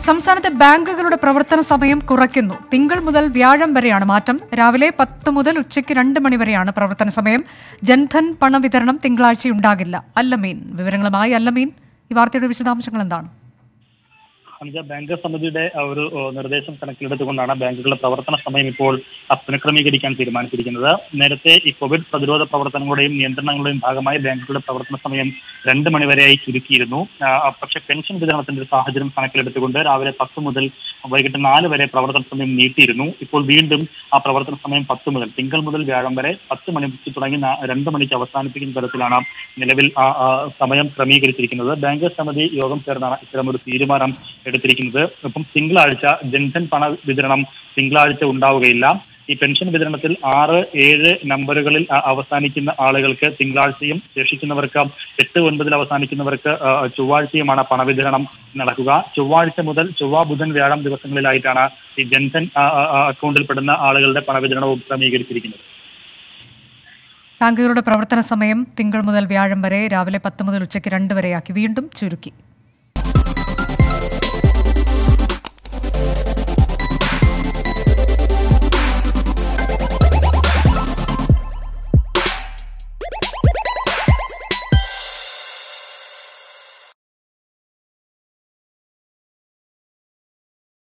സംസ്ഥാനത്തെ ബാങ്കുകളുടെ പ്രവർത്തന സമയം കുറയ്ക്കുന്നു തിങ്കൾ മുതൽ വ്യാഴം വരെയാണ് മാറ്റം രാവിലെ പത്ത് മുതൽ ഉച്ചയ്ക്ക് രണ്ട് മണി വരെയാണ് പ്രവർത്തന സമയം ജൻധൻ പണവിതരണം തിങ്കളാഴ്ചയുണ്ടാകില്ല അല്ലമീൻ വിവരങ്ങളുമായി അല്ലമീൻ ഈ വാർത്തയുടെ വിശദാംശങ്ങൾ എന്താണ് ഹംസ ബാങ്ക് സമിതിയുടെ ആ ഒരു ഓ, നിർദ്ദേശം കണക്കിലെടുത്തുകൊണ്ടാണ് ബാങ്കുകളുടെ പ്രവർത്തന സമയം ഇപ്പോൾ ആ, പുനഃക്രമീകരിക്കാൻ തീരുമാനിച്ചിരിക്കുന്നത് നേരത്തെ ഈ കോവിഡ് പ്രതിരോധ പ്രവർത്തനങ്ങളുടെയും നിയന്ത്രണങ്ങളുടെയും ഭാഗമായി ബാങ്കുകളുടെ പ്രവർത്തന സമയം രണ്ട് മണിവരെയായി ചുരുക്കിയിരുന്നു ആ, പക്ഷേ പെൻഷൻ വിതരണത്തിന്റെ ഒരു സാഹചര്യം കണക്കിലെടുത്തുകൊണ്ട് രാവിലെ പത്ത് മുതൽ വൈകിട്ട് നാല് വരെ പ്രവർത്തന സമയം നീട്ടിയിരുന്നു ഇപ്പോൾ വീണ്ടും ആ പ്രവർത്തന സമയം പത്ത് മുതൽ തിങ്കൾ മുതൽ വ്യാഴം വരെ പത്ത് മണിക്ക് തുടങ്ങി നാ- രണ്ട് മണിക്ക് അവസാനിപ്പിക്കുന്ന തരത്തിലാണ് നിലവിൽ ആ ആ സമയം ക്രമീകരിച്ചിരിക്കുന്നത് ബാങ്ക് സമിതി യോഗം ചേർന്നാണ് ഇത്തരമൊരു തീരുമാനം എടുത്തിരിക്കുന്നത് ഇപ്പം തിങ്കളാഴ്ച ജൻധൻ പണ വിതരണം തിങ്കളാഴ്ച ഉണ്ടാവുകയില്ല ഈ പെൻഷൻ വിതരണത്തിൽ ആറ് ഏഴ് നമ്പറുകളിൽ അ- അവസാനിക്കുന്ന ആളുകൾക്ക് തിങ്കളാഴ്ചയും ശേഷിക്കുന്നവർക്ക് എട്ട് ഒൻപതിൽ അവസാനിക്കുന്നവർക്ക് ആ, ചൊവ്വാഴ്ചയുമാണ് പണവിതരണം നടക്കുക ചൊവ്വാഴ്ച മുതൽ ചൊവ്വ ബുധൻ വ്യാഴം ദിവസങ്ങളിലായിട്ടാണ് ഈ ജൻധൻ ആ, ആ, ആ, അക്കൗണ്ടിൽപ്പെടുന്ന ആളുകളുടെ പണവിതരണവും ക്രമീകരിച്ചിരിക്കുന്നത് ബാങ്കുകളുടെ പ്രവർത്തന സമയം തിങ്കൾ മുതൽ വ്യാഴം വരെ രാവിലെ പത്ത് മുതൽ ഉച്ചയ്ക്ക് രണ്ട് വരെയാക്കി വീണ്ടും ചുരുക്കി